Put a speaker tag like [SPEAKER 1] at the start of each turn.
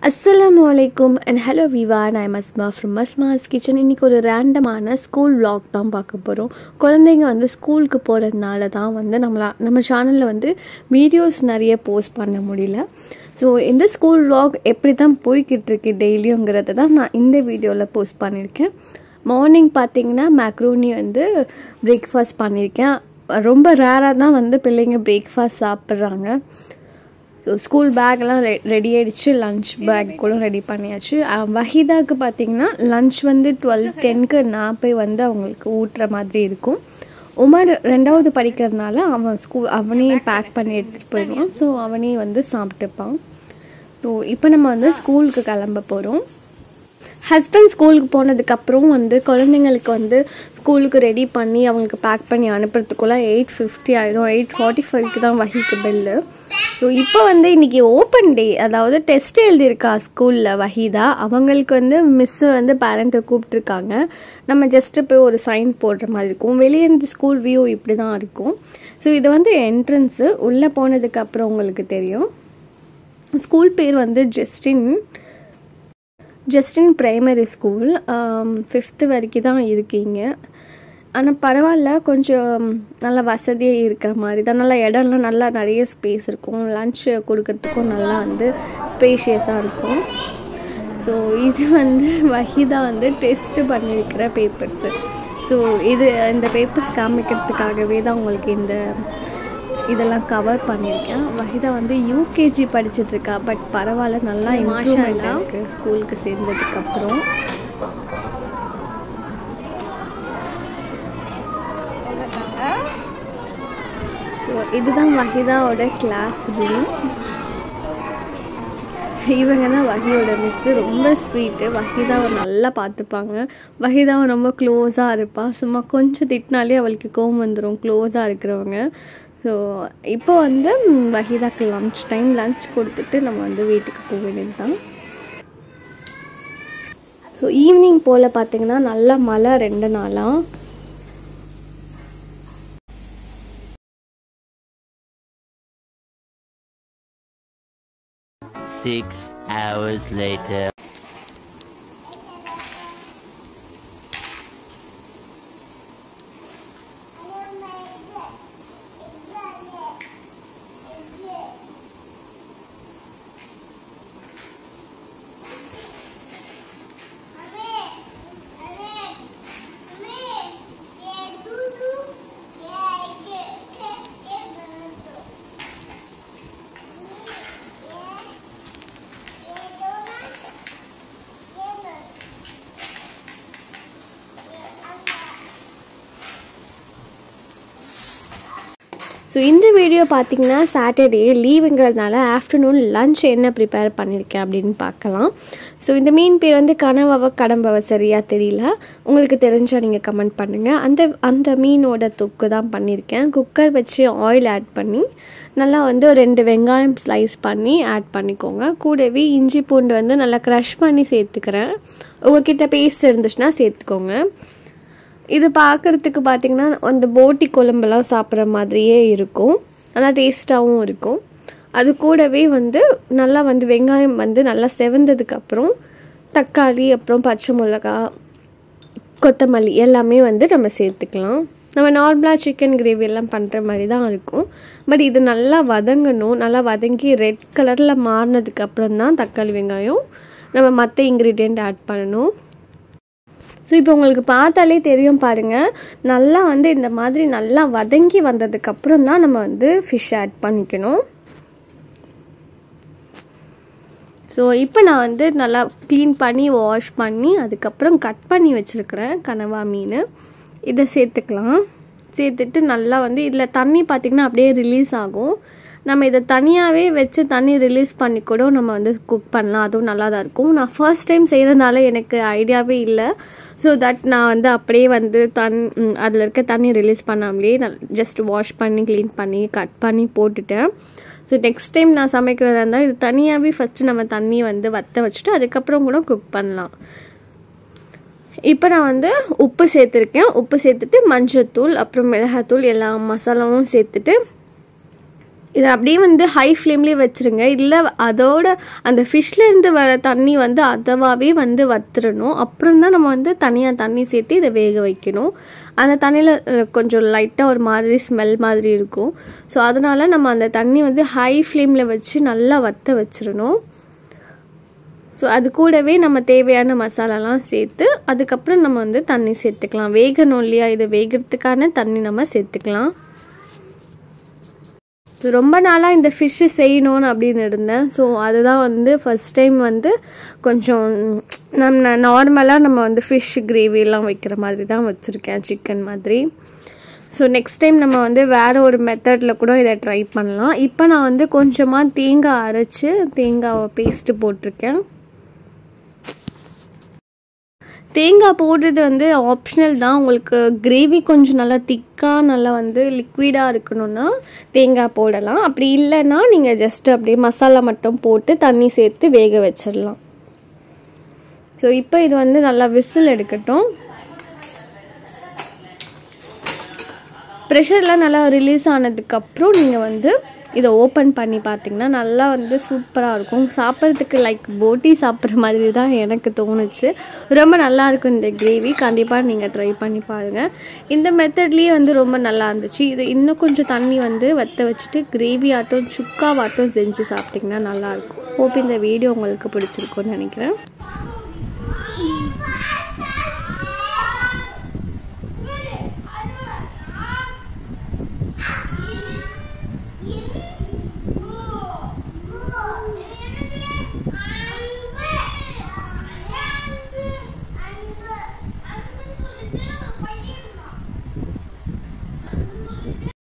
[SPEAKER 1] அஸ்ஸலாமு அலைக்கும் and hello விவா நான் மஸ்மா ஃப்ரம் மஸ்மாஸ் கிச்சன் இன்றைக்கி ஒரு ரேண்டமான ஸ்கூல் vlog தான் பார்க்க போகிறோம் குழந்தைங்க வந்து ஸ்கூலுக்கு போகிறதுனால தான் வந்து நம்மளா நம்ம சேனலில் வந்து வீடியோஸ் நிறைய போஸ்ட் பண்ண முடியல ஸோ இந்த ஸ்கூல் vlog எப்படி தான் போய்கிட்டு இருக்கு டெய்லியுங்கிறத தான் நான் இந்த வீடியோவில் போஸ்ட் பண்ணியிருக்கேன் மார்னிங் பார்த்தீங்கன்னா மேக்ரோனி வந்து பிரேக்ஃபாஸ்ட் பண்ணியிருக்கேன் ரொம்ப ரேராக தான் வந்து பிள்ளைங்க பிரேக்ஃபாஸ்ட் சாப்பிட்றாங்க ஸோ ஸ்கூல் பேக்லாம் ரெடி ஆகிடுச்சு லஞ்ச் பேக் கூட ரெடி பண்ணியாச்சு அஹ் வஹீதாக்கு பார்த்தீங்கன்னா லஞ்ச் வந்து டுவெல் டென்க்கு நான் போய் வந்து அவங்களுக்கு ஊட்டுற மாதிரி இருக்கும் உமர் ரெண்டாவது படிக்கிறதுனால அவன் ஸ்கூல் அவனே பேக் பண்ணி எடுத்துகிட்டு போயிடுவான் ஸோ அவனே வந்து சாப்பிட்டுப்பான் ஸோ இப்போ நம்ம வந்து ஸ்கூலுக்கு கிளம்ப போகிறோம் ஹஸ்பண்ட் ஸ்கூலுக்கு போனதுக்கப்புறம் வந்து குழந்தைங்களுக்கு வந்து ஸ்கூலுக்கு ரெடி பண்ணி அவங்களுக்கு பேக் பண்ணி அனுப்புறதுக்குள்ள எயிட் ஃபிஃப்டி ஆயிரும் எயிட் ஃபார்ட்டி ஃபைவ்க்கு தான் வகிக்கு பில்லு ஸோ இப்போ வந்து இன்னைக்கு ஓப்பன் டே அதாவது டெஸ்ட் எழுதியிருக்கா ஸ்கூலில் வஹீதா அவங்களுக்கு வந்து மிஸ்ஸு வந்து பேரண்ட்டை கூப்பிட்ருக்காங்க நம்ம ஜஸ்ட்டு போய் ஒரு சைன் போடுற மாதிரி இருக்கும் வெளியே இருந்து ஸ்கூல் வியூ இப்படி தான் இருக்கும் ஸோ இது வந்து என்ட்ரன்ஸு உள்ளே போனதுக்கப்புறம் உங்களுக்கு தெரியும் ஸ்கூல் பேர் வந்து Justin Justin primary school fifth வரைக்கும் தான் இருக்கீங்க ஆனால் பரவாயில்ல கொஞ்சம் நல்லா வசதியாக இருக்கிற மாதிரி தான் நல்லா இடம்லாம் நல்லா நிறைய ஸ்பேஸ் இருக்கும் லன்ச் கொடுக்கறதுக்கும் நல்லா வந்து ஸ்பேஷியஸாக இருக்கும் ஸோ இது வந்து வஹீதா வந்து டெஸ்ட் பண்ணியிருக்கிற பேப்பர்ஸு ஸோ இது இந்த பேப்பர்ஸ் காமிக்கிறதுக்காகவே தான் உங்களுக்கு இந்த இதெல்லாம் கவர் பண்ணியிருக்கேன் வஹிதா வந்து யூகேஜி படிச்சுட்டு இருக்கா பட் பரவாயில்ல நல்லா இம்ப்ரூவ்மெண்ட் இருக்கு ஸ்கூலுக்கு சேர்ந்ததுக்கு அப்புறம் ஸோ இதுதான் வஹிதாவோட கிளாஸ் ரூம் இவங்க தான் வஹியோட மிஸ்ஸு ரொம்ப ஸ்வீட்டு வஹிதாவை நல்லா பார்த்துப்பாங்க வஹிதாவை ரொம்ப க்ளோஸாக இருப்பாள் சும்மா கொஞ்சம் திட்டினாலே அவளுக்கு கோவம் வந்துடும் க்ளோஸாக இருக்கிறவங்க ஸோ இப்போ வந்து ம், வஹீதாக்கு லன்ச் டைம் லன்ச் கொடுத்துட்டு நம்ம வந்து வீட்டுக்கு போக வேண்டியது தான் ஸோ ஈவினிங் போல் பார்த்தீங்கன்னா நல்ல மழை ரெண்டு நாளாக
[SPEAKER 2] Six hours later.
[SPEAKER 1] ஸோ இந்த வீடியோ பார்த்தீங்கன்னா சாட்டர்டே லீவுங்கிறதுனால ஆஃப்டர்நூன் லஞ்ச் என்ன ப்ரிப்பேர் பண்ணியிருக்கேன் அப்படின்னு பார்க்கலாம் ஸோ இந்த மீன் பேர் வந்து கனவவ கடம்பவ சரியாக தெரியல உங்களுக்கு தெரிஞ்சால் நீங்கள் கமெண்ட் பண்ணுங்கள் அந்த அந்த மீனோட தொக்கு தான் பண்ணியிருக்கேன் குக்கர் வச்சு ஆயில் ஆட் பண்ணி நல்லா வந்து ஒரு ரெண்டு வெங்காயம் ஸ்லைஸ் பண்ணி ஆட் பண்ணிக்கோங்க கூடவே இஞ்சி பூண்டு வந்து நல்லா க்ரஷ் பண்ணி சேர்த்துக்கிறேன் உங்ககிட்ட பேஸ்ட் இருந்துச்சுன்னா சேர்த்துக்கோங்க இது பார்க்குறதுக்கு பார்த்தீங்கன்னா அந்த போட்டி குழம்பெல்லாம் சாப்பிட்ற மாதிரியே இருக்கும் நல்லா டேஸ்ட்டாகவும் இருக்கும் அது கூடவே வந்து நல்லா வந்து வெங்காயம் வந்து நல்லா செவந்ததுக்கப்புறம் தக்காளி அப்புறம் பச்சை மிளகா கொத்தமல்லி எல்லாமே வந்து நம்ம சேர்த்துக்கலாம் நம்ம நார்மலாக சிக்கன் கிரேவி எல்லாம் பண்ணுற மாதிரி தான் இருக்கும் பட் இது நல்லா வதங்கணும் நல்லா வதங்கி ரெட் கலரில் மாறினதுக்கப்புறம் தான் தக்காளி வெங்காயம் நம்ம மற்ற இன்க்ரீடியண்ட் ஆட் பண்ணணும் ஸோ இப்போ உங்களுக்கு பார்த்தாலே தெரியும் பாருங்கள் நல்லா வந்து இந்த மாதிரி நல்லா வதங்கி வந்ததுக்கப்புறம் தான் நம்ம வந்து ஃபிஷ் ஆட் பண்ணிக்கணும் ஸோ இப்போ நான் வந்து நல்லா க்ளீன் பண்ணி வாஷ் பண்ணி அதுக்கப்புறம் கட் பண்ணி வச்சுருக்கிறேன் கனவா மீன் இதை சேர்த்துக்கலாம் சேர்த்துட்டு நல்லா வந்து இதில் தண்ணி பார்த்திங்கன்னா அப்படியே ரிலீஸ் ஆகும் நம்ம இதை தனியாகவே வச்சு தண்ணி ரிலீஸ் பண்ணி கூட நம்ம வந்து குக் பண்ணலாம் அதுவும் நல்லா தான் இருக்கும் நான் ஃபர்ஸ்ட் டைம் செய்கிறதுனால எனக்கு ஐடியாவே இல்லை ஸோ தட் நான் வந்து அப்படியே வந்து தன் அதில் இருக்க தண்ணி ரிலீஸ் பண்ணாமலே நான் ஜஸ்ட் வாஷ் பண்ணி க்ளீன் பண்ணி கட் பண்ணி போட்டுட்டேன் ஸோ நெக்ஸ்ட் டைம் நான் சமைக்கிறதா இருந்தால் இது தனியாகவே ஃபஸ்ட்டு நம்ம தண்ணி வந்து வற்ற வச்சுட்டு அதுக்கப்புறம் கூட குக் பண்ணலாம் இப்போ நான் வந்து உப்பு சேர்த்துருக்கேன் உப்பு சேர்த்துட்டு மஞ்சத்தூள் அப்புறம் மிளகாத்தூள் எல்லா மசாலாவும் சேர்த்துட்டு இதை அப்படியே வந்து ஹை ஃப்ளேம்லேயே வச்சுருங்க இல்லை அதோட அந்த ஃபிஷ்லேருந்து வர தண்ணி வந்து அதவாகவே வந்து வத்துறணும் அப்புறம் தான் நம்ம வந்து தனியாக தண்ணி சேர்த்து இதை வேக வைக்கணும் அந்த தண்ணியில் கொஞ்சம் லைட்டாக ஒரு மாதிரி ஸ்மெல் மாதிரி இருக்கும் ஸோ அதனால் நம்ம அந்த தண்ணி வந்து ஹை ஃப்ளேமில் வச்சு நல்லா வத்த வச்சிடணும் ஸோ அது கூடவே நம்ம தேவையான மசாலாலாம் சேர்த்து அதுக்கப்புறம் நம்ம வந்து தண்ணி சேர்த்துக்கலாம் வேகணும் இல்லையா இது வேகிறதுக்கான தண்ணி நம்ம சேர்த்துக்கலாம் ரொம்ப நாளாக இந்த ஃபிஷ்ஷு செய்யணும்னு அப்படின்னு இருந்தேன் ஸோ அதுதான் வந்து ஃபஸ்ட் டைம் வந்து கொஞ்சம் நம்ம நார்மலாக நம்ம வந்து ஃபிஷ் கிரேவிலாம் வைக்கிற மாதிரி தான் வச்சுருக்கேன் சிக்கன் மாதிரி ஸோ நெக்ஸ்ட் டைம் நம்ம வந்து வேறு ஒரு மெத்தடில் கூட இதை ட்ரை பண்ணலாம் இப்போ நான் வந்து கொஞ்சமாக தேங்காய் அரைச்சி தேங்காய் பேஸ்ட்டு போட்டிருக்கேன் தேங்காய் போடுறது வந்து ஆப்ஷனல் தான் உங்களுக்கு கிரேவி கொஞ்சம் நல்லா திக்காக நல்லா வந்து லிக்விடாக இருக்கணும்னா தேங்காய் போடலாம் அப்படி இல்லைன்னா நீங்கள் ஜஸ்ட் அப்படியே மசாலா மட்டும் போட்டு தண்ணி சேர்த்து வேக வச்சிடலாம் ஸோ இப்போ இது வந்து நல்லா விசில் எடுக்கட்டும் ப்ரெஷர்லாம் நல்லா ரிலீஸ் ஆனதுக்கப்புறம் நீங்கள் வந்து இதை ஓப்பன் பண்ணி பார்த்தீங்கன்னா நல்லா வந்து சூப்பராக இருக்கும் சாப்பிட்றதுக்கு லைக் போட்டி சாப்பிட்ற மாதிரி தான் எனக்கு தோணுச்சு ரொம்ப நல்லா இருக்கும் இந்த கிரேவி கண்டிப்பாக நீங்கள் ட்ரை பண்ணி பாருங்கள் இந்த மெத்தட்லேயே வந்து ரொம்ப நல்லா இருந்துச்சு இது இன்னும் கொஞ்சம் தண்ணி வந்து வற்ற வச்சுட்டு கிரேவி ஆட்டம் சுக்காவாட்டம் செஞ்சு சாப்பிட்டிங்கன்னா நல்லாயிருக்கும் ஹோப் இந்த வீடியோ உங்களுக்கு பிடிச்சிருக்கும்னு நினைக்கிறேன்